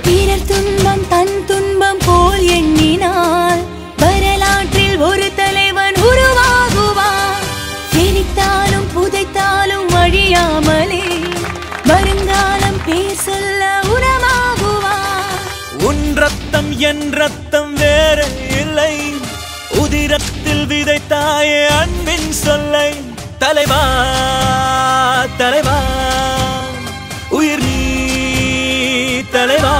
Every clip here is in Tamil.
பிறர் துன்பம் தன் துன்பம் போல் எண்ணினால் வரலாற்றில் ஒரு தலைவன் உருவாகுவான் எரித்தாலும் புதைத்தாலும் அழியாமலே வருங்காலம் பேர் சொல்ல உரமாகுவான் உன் ரத்தம் என் ரத்தம் வேற இல்லை உதிரத்தில் விதைத்தாயே அன்பின் சொல்லை தலைவா தலைவா உயிர் நீ தலைவா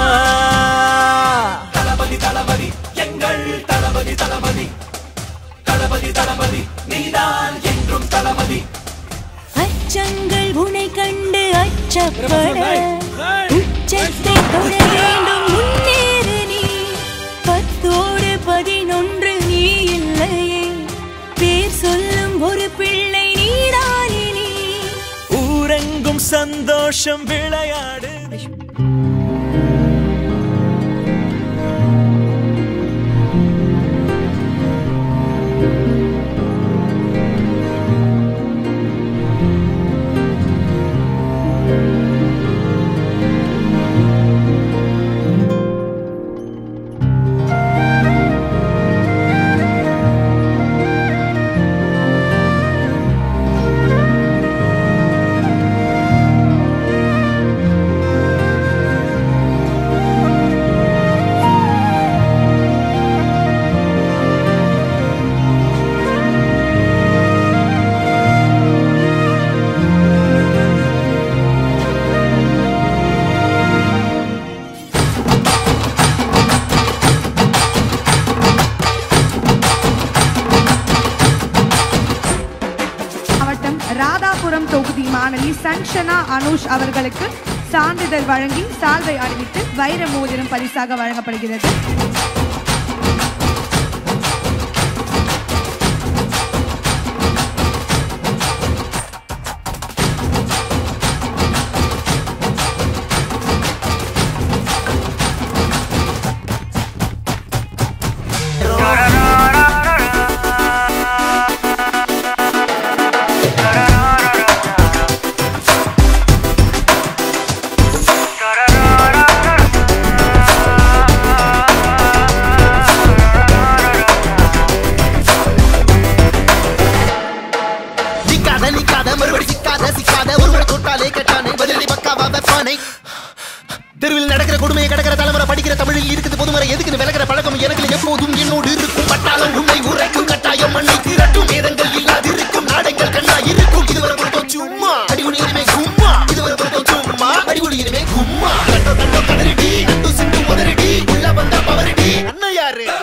தளபதி தளபதி எங்கள் தளபதி தளபதி தளபதி தளபதி நீதான் என்றும் தளபதி அச்சங்கள் உனை கண்டு அச்சப்பட உச்சத்தை தொட வேண்டும் முன்னேறு நீ பத்தோடு பதினொன்று நீ இல்லையே பேர் சொல்லும் ஒரு பிள்ளை நீதானே நீ ஊரெங்கும் சந்தோஷம் விளையாடு மாவட்டம் ராதாபுரம் தொகுதி மாணவி சன்ஷனா அனுஷ் அவர்களுக்கு சான்றிதழ் வழங்கி சால்வை அணிவித்து வைர மோதிரம் பரிசாக வழங்கப்படுகிறது நிக்காத நிக்காத மறுபடி சிக்காத சிக்காத ஒருவரை தொட்டாலே கேட்டானே பதிலடி பக்காவா வெப்பானை தெருவில் நடக்கிற கொடுமையை கடக்கிற தலைமுறை படிக்கிற தமிழில் இருக்குது பொதுமுறை எதுக்குன்னு விலகிற பழக்கம் எனக்கு எப்போதும் என்னோடு இருக்கும் பட்டாளம் உண்மை உரைக்கும் கட்டாயம் மண்ணை திரட்டும் வேதங்கள் இல்லாதிருக்கும் நாடங்கள் கண்ணா இருக்கும் இதுவரை பொறுத்தோ சும்மா அடிகுடி இனிமே கும்மா இதுவரை பொறுத்தோ சும்மா அடிகுடி இனிமே கும்மா கண்டோ கண்டோ கதறிடி கண்டு சிண்டு உதறிடி உள்ள வந்த பவரடி அண்ணன் யாரு